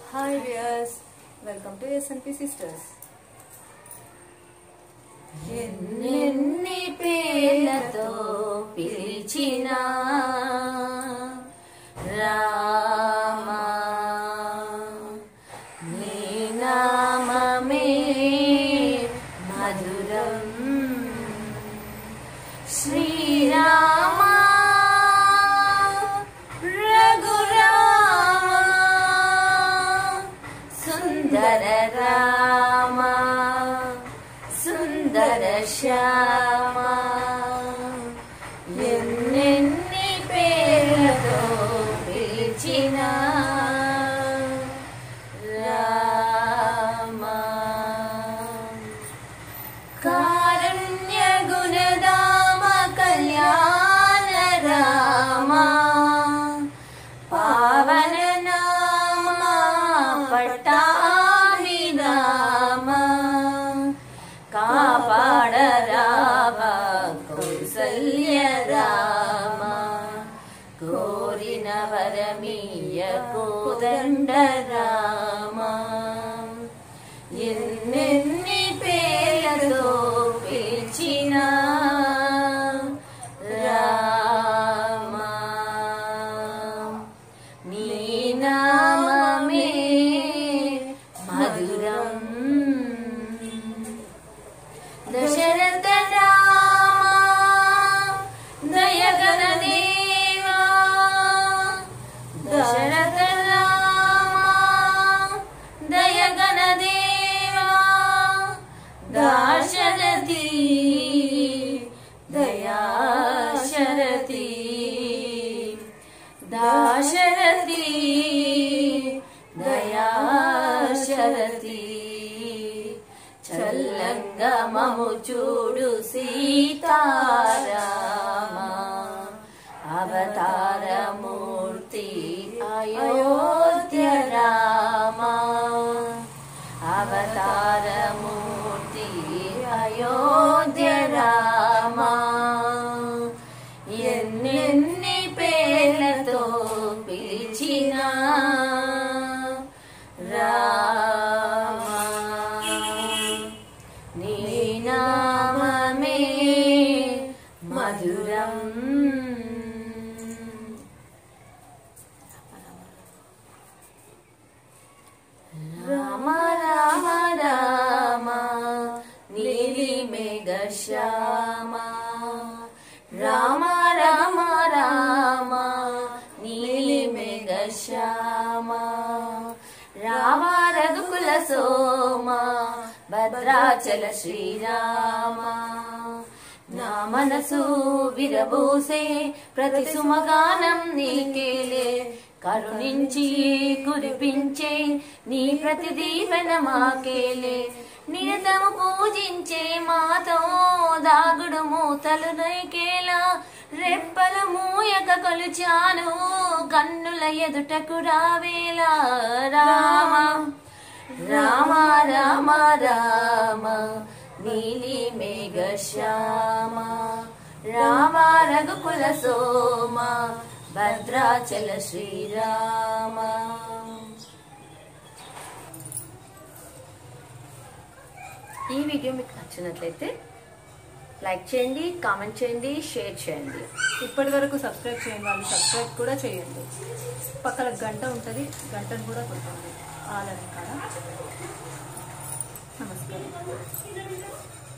hi viewers welcome to SNP sisters ఎన్నెన్ని పేర్లతో పిలిచినా రామా నీ నామమే మధురం శ్రీరామా రఘురామా సుందర రామా సుందర శ్యామా ఎన్నెన్ని పేర్లతో పిలిచిన రామా కారుణ్య గుణదామ కళ్యాణ రామా పావన నామ పట్టాభి రామ కాపాడ రామ కౌసల్య రామ కోరిన వరమీయ కోదండ రామ ఎన్నెన్ని పేర్లతో పిలిచిన రామా నీ నామమే మధురం దశరథ రామా దయగణ దేవా దశరథ రామా దయగణ దేవా దాశరథి దయాశరథి దాశరథి దయాశరథి చల్లంగమము చూడు సీతారామ అవతారమూర్తి అయోధ్య రామ అవతారమూర్తి అయోధ్య రామ ఎన్నెన్ని పేర్లతో పిలిచిన రామా నీ నామమే మధురం రామ రామ రామ నీలి మేఘ శ్యామ రామ రామ రామ నీలి మేఘ శ్యామ రామ రఘుకుల సోమ భద్రాచల శ్రీరామ నా మనసు విరబూసే ప్రతి సుమగానం నీకేలే కరుణించి కురిపించే నీ ప్రతి దీవెన మాకేలే నిరతము పూజించే మాతో దాగుడు మూతలు నైకేలా రెప్పలు మూయక కొలుచాను కన్నుల ఎదుటకు రావేలా రామ రామ రామ రామ నీలి మేఘ శ్యామ రామ రఘుకుల సోమ భద్రాచల శ్రీరామ ఈ వీడియో మీకు నచ్చినట్లయితే లైక్ చేయండి కామెంట్ చేయండి షేర్ చేయండి ఇప్పటి వరకు సబ్స్క్రైబ్ చేయని వాళ్ళు సబ్స్క్రైబ్ కూడా చేయండి పక్కన గంట ఉంటుంది గంటను కూడా కొట్టండి ఆలని కాడ నమస్కారం